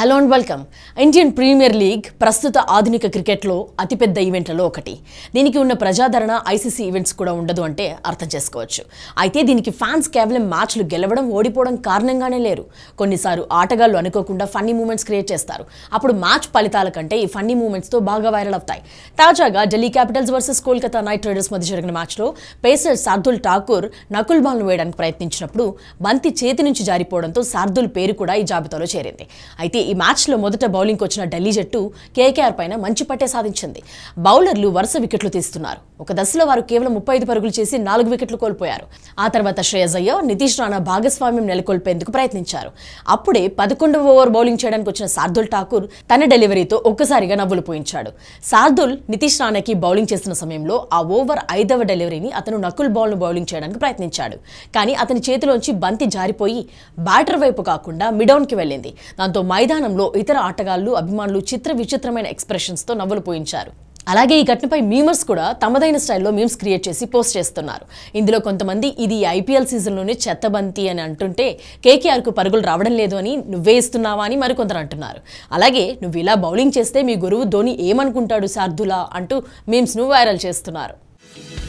hello and welcome Indian Premier League ప్రస్తుత ఆధునిక క్రికెట్లో అతిపెద్ద ఈవెంట్లలో ఒకటి దీనికి ఉన్న ప్రజాదరణ ఐసీసీ ఈవెంట్స్ కూడా ఉండదు అంటే అర్థం చేసుకోవచ్చు అయితే దీనికి ఫ్యాన్స్ కేవలం మ్యాచ్లు గెలవడం ఓడిపోవడం కారణంగానే లేరు కొన్నిసార్లు ఆటగాళ్లు అనుకోకుండా ఫన్నీ మూమెంట్స్ క్రియేట్ చేస్తారు అప్పుడు మ్యాచ్ ఫలితాల కంటే ఈ ఫన్నీ మూమెంట్స్తో బాగా వైరల్ అవుతాయి తాజాగా Delhi Capitals versus Kolkata Knight Riders మధ్య జరిగిన మ్యాచ్లో పేసర్ శార్దుల్ ఠాకూర్ నకుల్ బాల్ను వేయడానికి ప్రయత్నించినప్పుడు బంతి చేతి నుంచి జారిపోవడంతో శార్దుల్ పేరు కూడా ఈ జాబితాలో చేరింది అయితే ఈ మ్యాచ్లో మొదట బౌలింగ్కి వచ్చిన ఢిల్లీ జట్టు కేకేఆర్ పైన మంచి పట్టే సాధించింది బౌలర్లు వరుస వికెట్లు తీస్తున్నారు ఒక దశలో వారు కేవలం ముప్పై ఐదు పరుగులు చేసి నాలుగు వికెట్లు కోల్పోయారు ఆ తర్వాత శ్రేయస్ అయ్యర్ నితీష్ రాణా భాగస్వామ్యం నెలకొల్పేందుకు ప్రయత్నించారు అప్పుడే పదకొండవ ఓవర్ బౌలింగ్ చేయడానికి వచ్చిన శార్దుల్ ఠాకూర్ తన డెలివరీతో ఒక్కసారిగా నవ్వులు పోయించాడు శార్దుల్ నితీష్ రాణాకి బౌలింగ్ చేస్తున్న సమయంలో ఆ ఓవర్ ఐదవ డెలివరీని అతను నకుల్ బాల్ను బౌలింగ్ చేయడానికి ప్రయత్నించాడు కానీ అతని చేతిలోంచి బంతి జారిపోయి బ్యాటర్ వైపు కాకుండా మిడౌన్కి వెళ్ళింది దాంతో మైదానంలో ఇతర ఆటగాళ్లు అభిమానులు చిత్ర విచిత్రమైన ఎక్స్ప్రెషన్స్తో నవ్వులు పోయించారు అలాగే ఈ ఘటనపై మీమర్స్ కూడా తమదైన స్టైల్లో మీమ్స్ క్రియేట్ చేసి పోస్ట్ చేస్తున్నారు ఇందులో కొంతమంది ఇది ఐపీఎల్ సీజన్లోనే చెత్తబంతి అని అంటుంటే కేకేఆర్కు పరుగులు రావడం లేదు అని నువ్వే ఇస్తున్నావా అని మరికొందరు అంటున్నారు అలాగే నువ్వు ఇలా బౌలింగ్ చేస్తే మీ గురువు ధోని ఏమనుకుంటాడు శార్దులా అంటూ మీమ్స్ను వైరల్ చేస్తున్నారు